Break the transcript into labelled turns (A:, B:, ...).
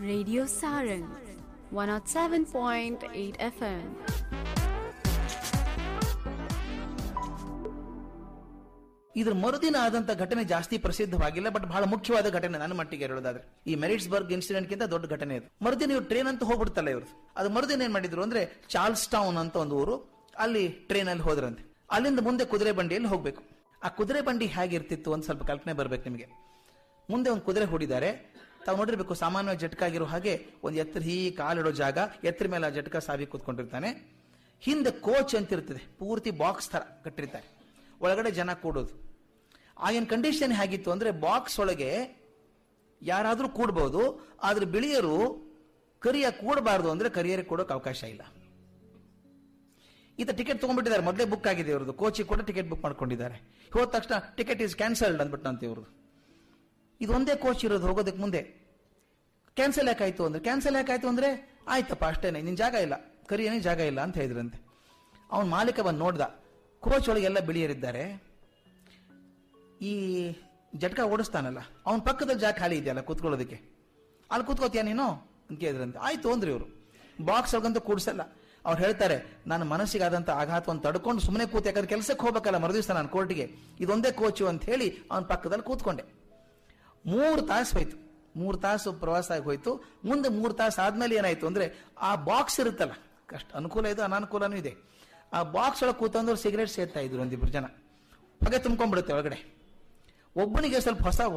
A: Radio Sarang 107.8 FM.
B: ಇದ್ರ ಮರುದಿನ ಆದಂತ ಘಟನೆ ಜಾಸ್ತಿ ಪ್ರಸಿದ್ಧವಾಗಿಲ್ಲ ಬಟ್ ಬಹಳ ಮುಖ್ಯವಾದ ಘಟನೆ ನನ್ನ ಮಟ್ಟಿಗೆ ಹೇಳೋದಾದ್ರೆ ಈ ಮೆರಿಟ್ಸ್ ಬರ್ಗ್ ಇನ್ಸಿಡೆಂಟ್ ಗಿಂತ ದೊಡ್ಡ ಘಟನೆ ಇದು ಮರುದಿನ ಇವ್ರು ಟ್ರೈನ್ ಅಂತ ಹೋಗ್ಬಿಡ್ತಲ್ಲ ಇವ್ರದ್ದು ಅದು ಮರುದಿನ ಏನ್ ಮಾಡಿದ್ರು ಅಂದ್ರೆ ಚಾರ್ಲ್ಸ್ ಟೌನ್ ಅಂತ ಒಂದು ಊರು ಅಲ್ಲಿ ಟ್ರೈನ್ ಅಲ್ಲಿ ಹೋದ್ರಂತೆ ಅಲ್ಲಿಂದ ಮುಂದೆ ಕುದುರೆ ಬಂಡಿಯಲ್ಲಿ ಹೋಗ್ಬೇಕು ಆ ಕುದುರೆ ಬಂಡಿ ಹೇಗಿರ್ತಿತ್ತು ಅಂತ ಸ್ವಲ್ಪ ಕಲ್ಪನೆ ಬರ್ಬೇಕು ನಿಮಗೆ ಮುಂದೆ ಒಂದು ಕುದುರೆ ಹೂಡಿದ್ದಾರೆ ತಾವು ನೋಡಿರ್ಬೇಕು ಸಾಮಾನ್ಯವಾಗಿ ಜಟ್ಕ ಆಗಿರೋ ಹಾಗೆ ಒಂದು ಎತ್ತರ ಹೀ ಕಾಲಿಡೋ ಜಾಗ ಎತ್ತರ ಮೇಲೆ ಆ ಜಟ್ಕ ಸಾವಿ ಕೂತ್ಕೊಂಡಿರ್ತಾನೆ ಹಿಂದೆ ಕೋಚ್ ಅಂತ ಇರ್ತದೆ ಪೂರ್ತಿ ಬಾಕ್ಸ್ ತರ ಕಟ್ಟಿರ್ತಾರೆ ಒಳಗಡೆ ಜನ ಕೂಡೋದು ಆಗಿನ ಕಂಡೀಷನ್ ಹೇಗಿತ್ತು ಅಂದ್ರೆ ಬಾಕ್ಸ್ ಒಳಗೆ ಯಾರಾದ್ರೂ ಕೂಡ್ಬೋದು ಆದ್ರೆ ಬಿಳಿಯರು ಕರಿಯ ಕೂಡಬಾರ್ದು ಅಂದ್ರೆ ಕರಿಯರಿಗೆ ಕೊಡೋಕೆ ಅವಕಾಶ ಇಲ್ಲ ಈತ ಟಿಕೆಟ್ ತಗೊಂಡ್ಬಿಟ್ಟಿದ್ದಾರೆ ಮೊದಲೇ ಬುಕ್ ಆಗಿದೆ ಇವ್ರದ್ದು ಕೋಚಿಗೆ ಕೂಡ ಟಿಕೆಟ್ ಬುಕ್ ಮಾಡ್ಕೊಂಡಿದ್ದಾರೆ ಹೋದ ತಕ್ಷಣ ಟಿಕೆಟ್ ಇಸ್ ಕ್ಯಾನ್ಸಲ್ಡ್ ಅಂದ್ಬಿಟ್ಟಂತೆ ಇವ್ರದ್ದು ಇದೊಂದೇ ಕೋಚ್ ಇರೋದು ಹೋಗೋದಕ್ಕೆ ಮುಂದೆ ಕ್ಯಾನ್ಸಲ್ ಯಾಕಾಯ್ತು ಅಂದ್ರೆ ಕ್ಯಾನ್ಸಲ್ ಯಾಕಾಯ್ತು ಅಂದ್ರೆ ಆಯ್ತಪ್ಪ ಅಷ್ಟೇನೆ ನಿನ್ ಜಾಗ ಇಲ್ಲ ಕರಿಯನೇ ಜಾಗ ಇಲ್ಲ ಅಂತ ಹೇಳಿದ್ರಂತೆ ಅವನ್ ಮಾಲೀಕ ಬಂದು ನೋಡ್ದ ಕೋಚ್ ಒಳಗೆ ಎಲ್ಲ ಬಿಳಿಯರಿದ್ದಾರೆ ಈ ಜಟ್ಕ ಓಡಿಸ್ತಾನಲ್ಲ ಅವನ ಪಕ್ಕದಲ್ಲಿ ಜಾಗ ಖಾಲಿ ಇದೆಯಲ್ಲ ಕೂತ್ಕೊಳ್ಳೋದಕ್ಕೆ ಅಲ್ಲಿ ಕೂತ್ಕೋತೀಯ ನೀನು ಅಂತ ಕೇಳಿದ್ರಂತೆ ಆಯ್ತು ಅಂದ್ರಿ ಇವರು ಬಾಕ್ಸ್ ಒಳಗಂತೂ ಕೂಡ್ಸಲ್ಲ ಅವ್ರು ಹೇಳ್ತಾರೆ ನನ್ನ ಮನಸ್ಸಿಗಾದಂತ ಆಘಾತವನ್ನು ತಡ್ಕೊಂಡು ಸುಮ್ಮನೆ ಕೂತು ಯಾಕಂದ್ರೆ ಕೆಲಸಕ್ಕೆ ಹೋಗ್ಬೇಕಲ್ಲ ಮರುದಿವಸ ನಾನು ಕೋರ್ಟಿಗೆ ಇದೊಂದೇ ಕೋಚು ಅಂತ ಹೇಳಿ ಅವನ ಪಕ್ಕದಲ್ಲಿ ಕೂತ್ಕೊಂಡೆ ಮೂರು ತಾಸು ಹೋಯ್ತು ಮೂರು ತಾಸು ಪ್ರವಾಸ ಆಗಿ ಹೋಯ್ತು ಮುಂದೆ ಮೂರು ತಾಸು ಆದ್ಮೇಲೆ ಏನಾಯ್ತು ಅಂದ್ರೆ ಆ ಬಾಕ್ಸ್ ಇರುತ್ತಲ್ಲ ಕಷ್ಟ ಅನುಕೂಲ ಇದೆ ಅನಾನುಕೂಲನೂ ಇದೆ ಆ ಬಾಕ್ಸ್ ಒಳಗೆ ಕೂತಂದ್ರೆ ಸಿಗರೇಟ್ ಸೇರ್ತಾ ಇದ್ರು ಒಂದಿಬ್ರು ಜನ ಹೊಗೆ ತುಂಬ್ಕೊಂಡ್ಬಿಡುತ್ತೆ ಒಳಗಡೆ ಒಬ್ಬನಿಗೆ ಸ್ವಲ್ಪ ಹೊಸ